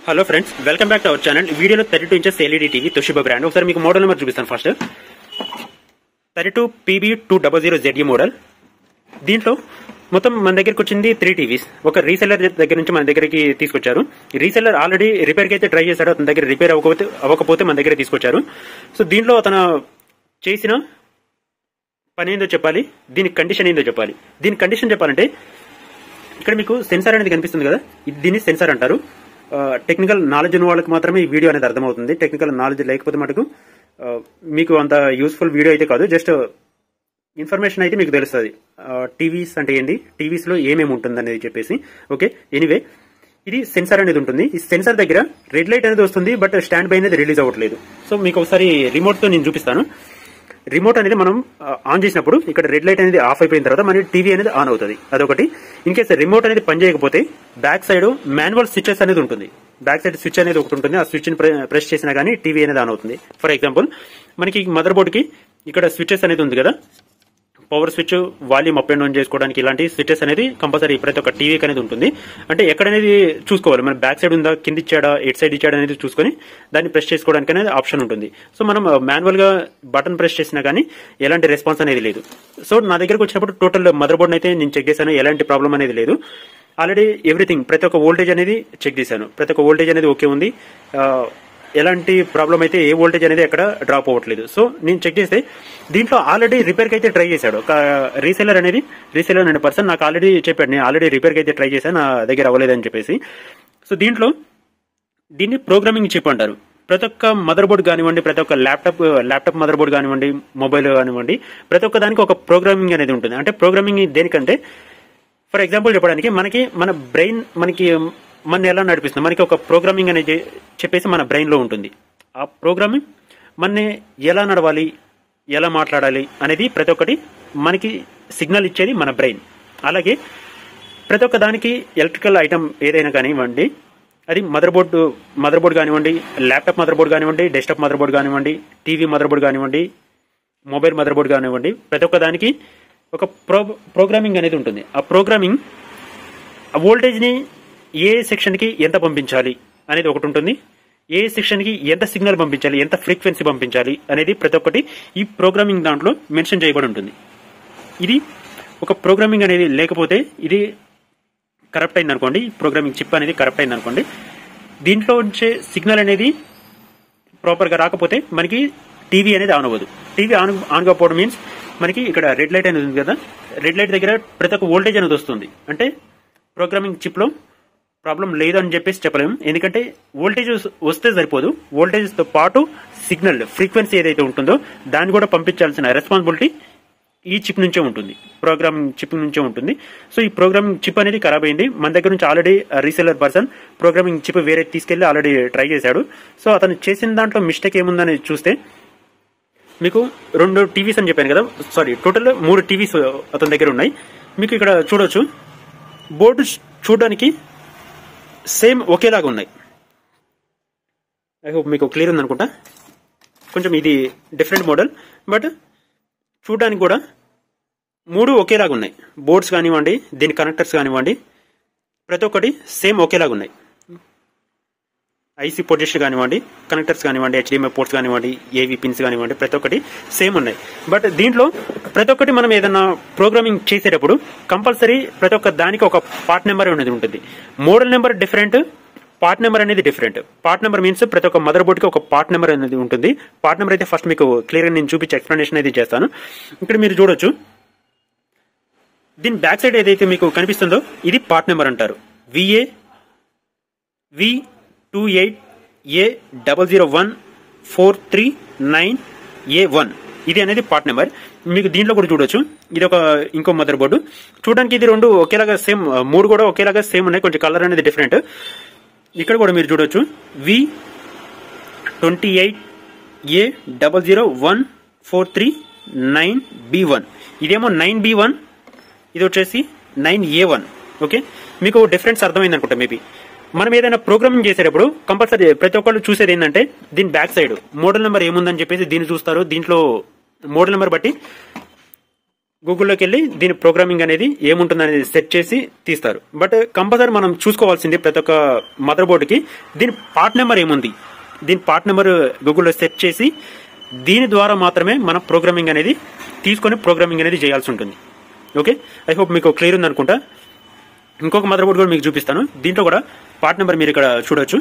hello friends welcome back to our channel వీడియోలో thirty two inches LED TV Toshiba brand ఒకసారి మీకు model number చూపిస్తాను first thirty two PB two double zero ZE model దీంట్లో మొత్తం మన దగ్గరికి వచ్చింది త్రీ టీవీస్ ఒక రీసెల్లర్ దగ్గర నుంచి మన దగ్గరికి తీసుకొచ్చారు రీసెల్లర్ ఆల్రెడీ రిపేర్కి అయితే ట్రై చేశాడు అతని దగ్గర రిపేర్ అవ్వకపోతే అవ్వకపోతే మన దగ్గర తీసుకొచ్చారు సో దీంట్లో అతను చేసిన పని ఏందో చెప్పాలి దీని కండిషన్ ఏందో చెప్పాలి దీని కండిషన్ చెప్పాలంటే ఇక్కడ మీకు సెన్సార్ అనేది కనిపిస్తుంది కదా ఇది దీన్ని సెన్సార్ అంటారు టెక్నికల్ నాలెడ్జ్ ఉన్న వాళ్ళకి మాత్రమే ఈ వీడియో అనేది అర్థమవుతుంది టెక్నికల్ నాలెడ్జ్ లేకపోతే మటుకు ఆ, మీకు అంత యూస్ఫుల్ వీడియో అయితే కాదు జస్ట్ ఇన్ఫర్మేషన్ అయితే మీకు తెలుస్తుంది టీవీస్ అంటే ఏంటి టీవీస్ లో ఏమేమి ఉంటుంది అనేది చెప్పేసి ఓకే ఎనీవే ఇది సెన్సార్ అనేది ఉంటుంది ఈ సెన్సార్ దగ్గర రెడ్ లైట్ అనేది వస్తుంది బట్ స్టాండ్ బై అనేది రిలీజ్ అవ్వట్లేదు సో మీకు ఒకసారి రిమోట్ తో నేను చూపిస్తాను రిమోట్ అనేది మనం ఆ, ఆన్ చేసినప్పుడు ఇక్కడ రెడ్ లైట్ అనేది ఆఫ్ అయిపోయిన తర్వాత మన టీవీ అనేది ఆన్ అవుతుంది అదొకటి ఇన్ కేస్ రిమోట్ అనేది పనిచేయకపోతే బ్యాక్ సైడ్ మాన్యువల్ స్విచెస్ అనేది ఉంటుంది బ్యాక్ సైడ్ స్విచ్ అనేది ఒకటి ఉంటుంది ఆ స్విచ్ ని ప్రెస్ చేసినా కానీ టీవీ అనేది ఆన్ అవుతుంది ఫర్ ఎగ్జాంపుల్ మనకి మదర్ బోర్డ్ కి ఇక్కడ స్విచెస్ అనేది ఉంది కదా power switch volume up and down చేసుకోవడానికి ఇలాంటి స్విచెస్ అనేది కంపల్సరీ ప్రతి ఒక్క టీవీకి అనేది ఉంటుంది అంటే ఎక్కడనేది చూసుకోవాలి మన బ్యాక్ సైడ్ ఉందా కింద ఇచ్చాడా ఎట్ సైడ్ ఇచ్చాడా అనేది చూసుకొని దాన్ని ప్రెస్ చేసుకోవడానికి అనేది ఆప్షన్ ఉంటుంది సో మనం మాన్యువల్ గా బటన్ ప్రెస్ చేసినా కానీ ఎలాంటి రెస్పాన్స్ అనేది లేదు సో నా దగ్గరకు వచ్చినప్పుడు టోటల్ మదర్ బోర్డ్ అయితే నేను చెక్ చేశాను ఎలాంటి ప్రాబ్లం అనేది లేదు ఆల్రెడీ ఎవ్రీథింగ్ ప్రతి ఒక్క వోల్టేజ్ అనేది చెక్ చేశాను ప్రతి ఒక్క వోల్టేజ్ అనేది ఓకే ఉంది ఆ, ఎలాంటి ప్రాబ్లం అయితే ఏ వోల్టేజ్ అనేది ఎక్కడ డ్రాప్ అవ్వట్లేదు సో నేను చెక్ చేస్తే దీంట్లో ఆల్రెడీ రిపేర్కి అయితే ట్రై చేశాడు ఒక రీసెలర్ అనేది రీసెలర్ అనే పర్సన్ నాకు ఆల్రెడీ చెప్పాడు నేను ఆల్రెడీ రిపేర్కి అయితే ట్రై చేశాను నా దగ్గర అవ్వలేదని చెప్పేసి సో దీంట్లో దీన్ని ప్రోగ్రామింగ్ చిప్ అంటారు ప్రతి ఒక్క మదర్ బోర్డ్ కానివ్వండి ప్రతి ఒక్క ల్యాప్టాప్ ల్యాప్టాప్ మదర్ బోర్డ్ కానివ్వండి మొబైల్ కానివ్వండి ప్రతి ఒక్క దానికి ఒక ప్రోగ్రామింగ్ అనేది ఉంటుంది అంటే ప్రోగ్రామింగ్ దేనికంటే ఫర్ ఎగ్జాంపుల్ చెప్పడానికి మనకి మన బ్రెయిన్ మనకి మన ఎలా నడిపిస్తుంది మనకి ఒక ప్రోగ్రామింగ్ అనేది చెప్పేసి మన బ్రెయిన్ లో ఉంటుంది ఆ ప్రోగ్రామింగ్ మనని ఎలా నడవాలి ఎలా మాట్లాడాలి అనేది ప్రతి ఒక్కటి మనకి సిగ్నల్ ఇచ్చేది మన బ్రెయిన్ అలాగే ప్రతి ఒక్క దానికి ఎలక్ట్రికల్ ఐటమ్ ఏదైనా కానివ్వండి అది మదర్ బోర్డ్ మదర్ బోర్డ్ కానివ్వండి ల్యాప్టాప్ మదర్ బోర్డ్ కానివ్వండి డెస్క్టాప్ మదర్ బోర్డ్ కానివ్వండి టీవీ మదర్ బోర్డ్ కానివ్వండి మొబైల్ మదర్ బోర్డ్ కానివ్వండి ప్రతి ఒక్క దానికి ఒక ప్రో ప్రోగ్రామింగ్ అనేది ఉంటుంది ఆ ప్రోగ్రామింగ్ ఆ వోల్టేజ్ని ఏ సెక్షన్కి ఎంత పంపించాలి అనేది ఒకటి ఉంటుంది ఏ సెక్షన్కి ఎంత సిగ్నల్ పంపించాలి ఎంత ఫ్రీక్వెన్సీ పంపించాలి అనేది ప్రతి ఒక్కటి ఈ ప్రోగ్రామింగ్ దాంట్లో మెన్షన్ చేయబడి ఉంటుంది ఇది ఒక ప్రోగ్రామింగ్ అనేది లేకపోతే ఇది కరప్ట్ అయింది అనుకోండి ప్రోగ్రామింగ్ చిప్ అనేది కరప్ట్ అయింది అనుకోండి దీంట్లో వచ్చే సిగ్నల్ అనేది ప్రాపర్గా రాకపోతే మనకి టీవీ అనేది ఆన్ అవ్వదు టీవీ ఆన్ ఆన్ కాకపోవడం మీన్స్ మనకి ఇక్కడ రెడ్ లైట్ అనేది ఉంది కదా రెడ్ లైట్ దగ్గర ప్రతి ఒక్క వోల్టేజ్ అనేది వస్తుంది అంటే ప్రోగ్రామింగ్ చిప్లో ప్రాబ్లం లేదు అని చెప్పేసి చెప్పలేము ఎందుకంటే వోల్టేజ్ వస్తే సరిపోదు వోల్టేజ్ తో పాటు సిగ్నల్ ఫ్రీక్వెన్సీ ఏదైతే ఉంటుందో దాన్ని కూడా పంపించాల్సిన రెస్పాన్సిబిలిటీ ఈ చిప్ నుంచే ఉంటుంది ప్రోగ్రామింగ్ చిప్ నుంచే ఉంటుంది సో ఈ ప్రోగ్రామింగ్ చిప్ అనేది ఖరాబ్ అయింది మన దగ్గర నుంచి already reseller person programming chip వేరే తీసుకెళ్లి ఆల్రెడీ ట్రై చేశాడు సో అతను చేసిన దాంట్లో మిస్టేక్ ఏముందని చూస్తే మీకు రెండు టీవీస్ అని చెప్పాను కదా సారీ టోటల్ మూడు టీవీస్ అతని దగ్గర ఉన్నాయి మీకు ఇక్కడ చూడొచ్చు బోర్డు చూడడానికి సేమ్ ఒకేలాగా ఉన్నాయి ఐ హోప్ మీకు క్లియర్ ఉంది అనుకుంటా కొంచెం ఇది డిఫరెంట్ మోడల్ బట్ చూడడానికి కూడా మూడు ఒకేలాగా ఉన్నాయి బోర్డ్స్ కానివ్వండి దీని కనెక్టర్స్ కానివ్వండి ప్రతి ఒక్కటి సేమ్ ఒకేలాగా ఉన్నాయి ఐసీ పొజిషన్ కానివ్వండి కనెక్టర్స్ కానివ్వండి హెచ్డిఎంఐ పోర్ట్స్ కానివ్వండి ఏవి పిన్స్ కానివ్వండి ప్రతి ఒక్కటి సేమ్ ఉన్నాయి బట్ దీంట్లో ప్రతి ఒక్కటి మనం ఏదైనా ప్రోగ్రామింగ్ చేసేటప్పుడు కంపల్సరీ ప్రతి ఒక్క దానికి ఒక పార్ట్ నెంబర్ అనేది ఉంటుంది model number different part number అనేది డిఫరెంట్ పార్ట్ నెంబర్ మీన్స్ ప్రతి ఒక్క మదర్ బోర్డ్కి ఒక పార్ట్ నెంబర్ అనేది ఉంటుంది పార్ట్ నెంబర్ అయితే ఫస్ట్ మీకు క్లియర్గా నేను చూపించి ఎక్స్ప్లెనేషన్ అయితే చేస్తాను ఇక్కడ మీరు చూడొచ్చు దీని బ్యాక్ సైడ్ ఏదైతే మీకు కనిపిస్తుందో ఇది పార్ట్ నెంబర్ అంటారు V A V two eight A double zero one four three nine A one ఇది అనేది పార్ట్ నెంబర్ మీకు దీంట్లో కూడా చూడొచ్చు ఇది ఒక ఇంకో మదర్ బోర్డు చూడడానికి ఇది రెండు ఒకేలాగా సేమ్ మూడు కూడా ఒకేలాగా సేమ్ ఉన్నాయి కొంచెం కలర్ అనేది డిఫరెంట్ ఇక్కడ కూడా మీరు చూడొచ్చు V twenty eight A double zero one four three nine B one ఇదేమో నైన్ బి వన్ ఇది వచ్చేసి నైన్ ఏ వన్ ఓకే మీకు డిఫరెన్స్ అర్థమైంది అనుకుంటా మేబీ మనం ఏదైనా ప్రోగ్రామింగ్ చేసేటప్పుడు కంపల్సరీ ప్రతి ఒక్కళ్ళు చూసేది ఏంటంటే దీని బ్యాక్ సైడ్ మోడల్ నెంబర్ ఏముందని చెప్పేసి దీన్ని చూస్తారు దీంట్లో మోడల్ నెంబర్ బట్టి గూగుల్లోకి వెళ్ళి దీని ప్రోగ్రామింగ్ అనేది ఏముంటుంది అనేది సెట్ చేసి తీస్తారు బట్ కంపల్సరీ మనం చూసుకోవాల్సింది ప్రతి ఒక్క మదర్ బోర్డుకి దీని పార్ట్ నెంబర్ ఏముంది దీని పార్ట్ నెంబర్ గూగుల్లో సెట్ చేసి దీని ద్వారా మాత్రమే మనం ప్రోగ్రామింగ్ అనేది తీసుకొని ప్రోగ్రామింగ్ అనేది చేయాల్సి ఉంటుంది ఓకే ఐ హోప్ మీకు క్లియర్ ఉంది అనుకుంటా ఇంకొక మదర్ బోర్డు కూడా మీకు చూపిస్తాను దీంట్లో కూడా పార్ట్ నెంబర్ మీరు ఇక్కడ చూడొచ్చు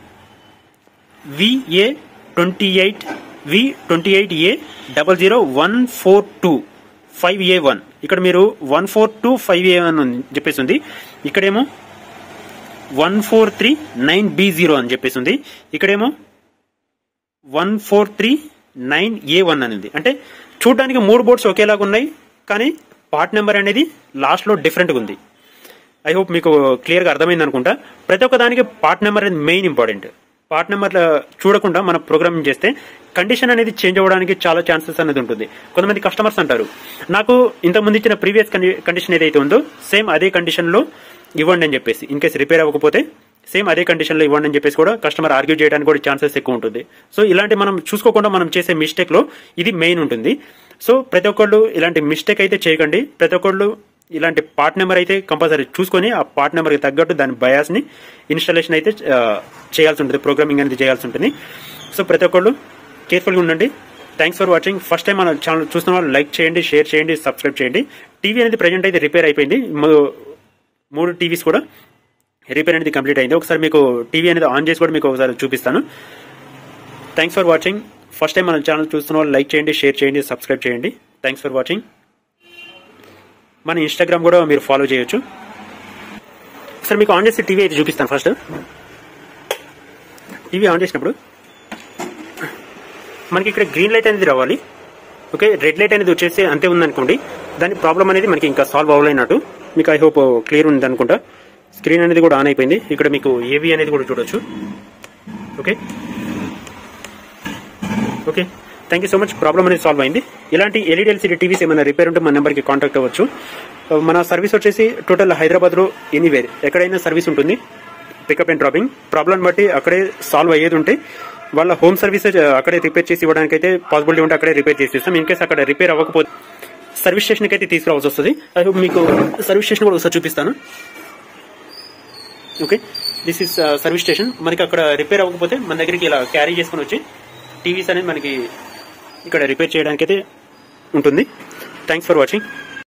V A twenty eight V twenty eight A double zero one four two five A one ఇక్కడ మీరు one four two five A one అని చెప్పేసి ఉంది ఇక్కడేమో one four three nine B zero అని చెప్పేసి ఉంది ఇక్కడేమో one four three nine A one అనేది అంటే చూడడానికి మూడు బోర్డ్స్ ఒకేలాగా ఉన్నాయి కానీ పార్ట్ నెంబర్ అనేది లాస్ట్లో డిఫరెంట్గా ఉంది ఐ హోప్ మీకు క్లియర్గా అర్థమైంది అనుకుంటా ప్రతి ఒక్క దానికి పార్ట్ నెంబర్ అనేది మెయిన్ ఇంపార్టెంట్ పార్ట్ నెంబర్ చూడకుండా మనం ప్రోగ్రామింగ్ చేస్తే కండిషన్ అనేది చేంజ్ అవ్వడానికి చాలా ఛాన్సెస్ అనేది ఉంటుంది కొంతమంది కస్టమర్స్ అంటారు నాకు ఇంతకుముందు ఇచ్చిన ప్రీవియస్ కండిషన్ ఏదైతే ఉందో సేమ్ అదే కండిషన్లో ఇవ్వండి అని చెప్పేసి ఇన్ కేసు రిపేర్ అవ్వకపోతే సేమ్ అదే కండిషన్లో ఇవ్వండి అని చెప్పేసి కూడా కస్టమర్ ఆర్గ్యూ చేయడానికి కూడా ఛాన్సెస్ ఎక్కువ ఉంటుంది సో ఇలాంటి మనం చూసుకోకుండా మనం చేసే మిస్టేక్ లో ఇది మెయిన్ ఉంటుంది సో ప్రతి ఒక్కళ్ళు ఇలాంటి మిస్టేక్ అయితే చేయకండి ప్రతి ఒక్కళ్ళు ఇలాంటి పార్ట్ నెంబర్ అయితే కంపల్సరీ చూసుకొని ఆ పార్ట్ నెంబర్కి తగ్గట్టు దాని బయాస్ ని ఇన్స్టాలేషన్ అయితే ఆ, చేయాల్సి ఉంటుంది ప్రోగ్రామింగ్ అనేది చేయాల్సి ఉంటుంది సో ప్రతి ఒక్కళ్ళు కేర్ఫుల్గా ఉండండి thanks for watching first time మన ఛానల్ చూస్తున్న వాళ్ళు లైక్ చేయండి షేర్ చేయండి సబ్స్క్రైబ్ చేయండి టీవీ అనేది ప్రజెంట్ అయితే రిపేర్ అయిపోయింది మూ- మూడు టీవీస్ కూడా రిపేర్ అనేది కంప్లీట్ అయింది ఒకసారి మీకు టీవీ అనేది ఆన్ చేసి కూడా మీకు ఒకసారి చూపిస్తాను thanks for watching first time మన ఛానల్ చూస్తున్న వాళ్ళు లైక్ చేయండి షేర్ చేయండి సబ్స్క్రైబ్ చేయండి థ్యాంక్స్ ఫర్ వాచింగ్ మన ఇన్స్టాగ్రామ్ కూడా మీరు ఫాలో చేయొచ్చు సార్ మీకు ఆన్ చేసి టీవీ అయితే చూపిస్తాను ఫస్ట్ టీవీ ఆన్ చేసినప్పుడు మనకి ఇక్కడ గ్రీన్ లైట్ అనేది రావాలి ఓకే రెడ్ లైట్ అనేది వచ్చేసి అంతే ఉందనుకోండి దాని ప్రాబ్లం అనేది మనకి ఇంకా సాల్వ్ అవ్వలేనట్టు మీకు ఐ హోప్ క్లియర్ ఉంది అనుకుంటా స్క్రీన్ అనేది కూడా ఆన్ అయిపోయింది ఇక్కడ మీకు ఏవి అనేది కూడా చూడొచ్చు okay okay thank you so much problem అనేది సాల్వ్ అయింది ఇలాంటి ఎల్ఈడి ఎల్సీడీ టీవీస్ ఏమైనా రిపేర్ ఉంటే మన నెంబర్కి కాంటాక్ట్ అవ్వచ్చు మన సర్వీస్ వచ్చేసి టోటల్ హైదరాబాద్లో ఎనీవేర్ ఎక్కడైనా సర్వీస్ ఉంటుంది పికప్ అండ్ డ్రాపింగ్ ప్రాబ్లం బట్టి అక్కడే సాల్వ్ అయ్యేది ఉంటే వాళ్ళ హోమ్ సర్వీస్ అక్కడే రిపేర్ చేసి ఇవ్వడానికి అయితే పాసిబిలిటీ ఉంటే అక్కడే రిపేర్ చేసి ఇస్తాం ఇన్ కేసు అక్కడ రిపేర్ అవ్వకపోతే సర్వీస్ స్టేషన్కి అయితే తీసుకురావాల్సి వస్తుంది ఐ హోప్ మీకు సర్వీస్ స్టేషన్ కూడా ఒకసారి చూపిస్తాను okay this is service station మనకి అక్కడ రిపేర్ అవ్వకపోతే మన దగ్గరికి ఇలా క్యారీ చేసుకొని వచ్చి టీవీస్ అనేది మనకి ఇక్కడ రిపేర్ చేయడానికి అయితే ఉంటుంది థ్యాంక్స్ ఫర్ వాచింగ్